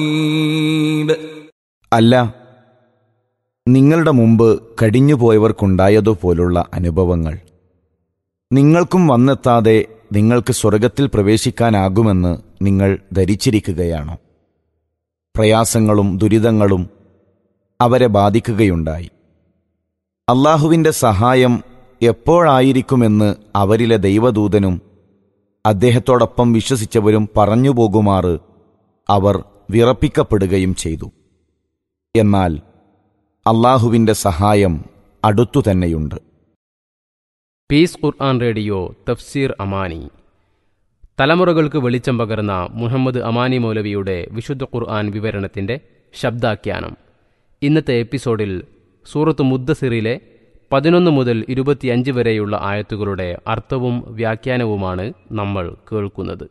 അല്ല നിങ്ങളുടെ മുമ്പ് കഴിഞ്ഞുപോയവർക്കുണ്ടായതുപോലുള്ള അനുഭവങ്ങൾ നിങ്ങൾക്കും വന്നെത്താതെ നിങ്ങൾക്ക് സ്വർഗത്തിൽ പ്രവേശിക്കാനാകുമെന്ന് നിങ്ങൾ ധരിച്ചിരിക്കുകയാണോ പ്രയാസങ്ങളും ദുരിതങ്ങളും അവരെ ബാധിക്കുകയുണ്ടായി അള്ളാഹുവിൻ്റെ സഹായം എപ്പോഴായിരിക്കുമെന്ന് അവരിലെ ദൈവദൂതനും അദ്ദേഹത്തോടൊപ്പം വിശ്വസിച്ചവരും പറഞ്ഞു പോകുമാറ് അവർ വിറപ്പിക്കപ്പെടുകയും ചെയ്തു എന്നാൽ അള്ളാഹുവിൻ്റെ സഹായം അടുത്തു തന്നെയുണ്ട് പീസ് ഖുർആൻ റേഡിയോ തഫ്സീർ അമാനി തലമുറകൾക്ക് വെളിച്ചം പകർന്ന മുഹമ്മദ് അമാനി മൗലവിയുടെ വിശുദ്ധ ഖുർആൻ വിവരണത്തിന്റെ ശബ്ദാഖ്യാനം ഇന്നത്തെ എപ്പിസോഡിൽ സൂറത്ത് മുദ്ദസിറിലെ പതിനൊന്ന് മുതൽ ഇരുപത്തിയഞ്ച് വരെയുള്ള ആയത്തുകളുടെ അർത്ഥവും വ്യാഖ്യാനവുമാണ് നമ്മൾ കേൾക്കുന്നത്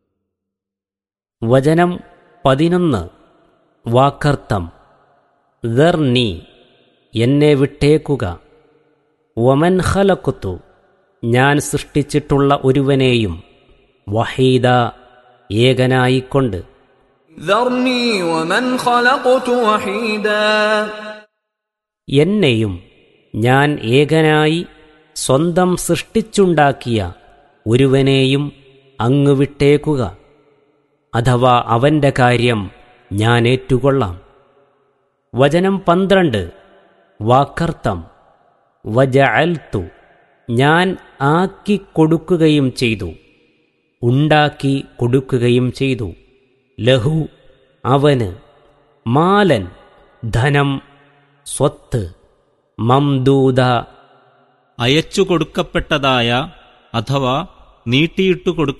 വചനം പതിനൊന്ന് വാക്കർത്ഥം ദർനി എന്നെ വിട്ടേക്കുക വമൻ ഖലക്കുത്തു ഞാൻ സൃഷ്ടിച്ചിട്ടുള്ള ഒരുവനെയും വഹീദ ഏകനായിക്കൊണ്ട് ذرني ومن خلقت وحيدا എന്നെയും ഞാൻ ഏകനായി സ്വന്തം സൃഷ്ടിച്ചുണ്ടാക്കിയ ഒരുവനെയും അങ്ങ് വിട്ടേക്കുക അഥവാ അവന്റെ കാര്യം ഞാൻ ഏറ്റുകൊള്ളാം വചനം പന്ത്രണ്ട് വാക്കർത്ഥം വജഅൽത്തു ഞാൻ ആക്കി കൊടുക്കുകയും ചെയ്തു ഉണ്ടാക്കി കൊടുക്കുകയും ചെയ്തു ലഹു അവന് മാലൻ ധനം സ്വത്ത് മംദൂദ അയച്ചു കൊടുക്കപ്പെട്ടതായ അഥവാ നീട്ടിയിട്ടു കൊടുക്ക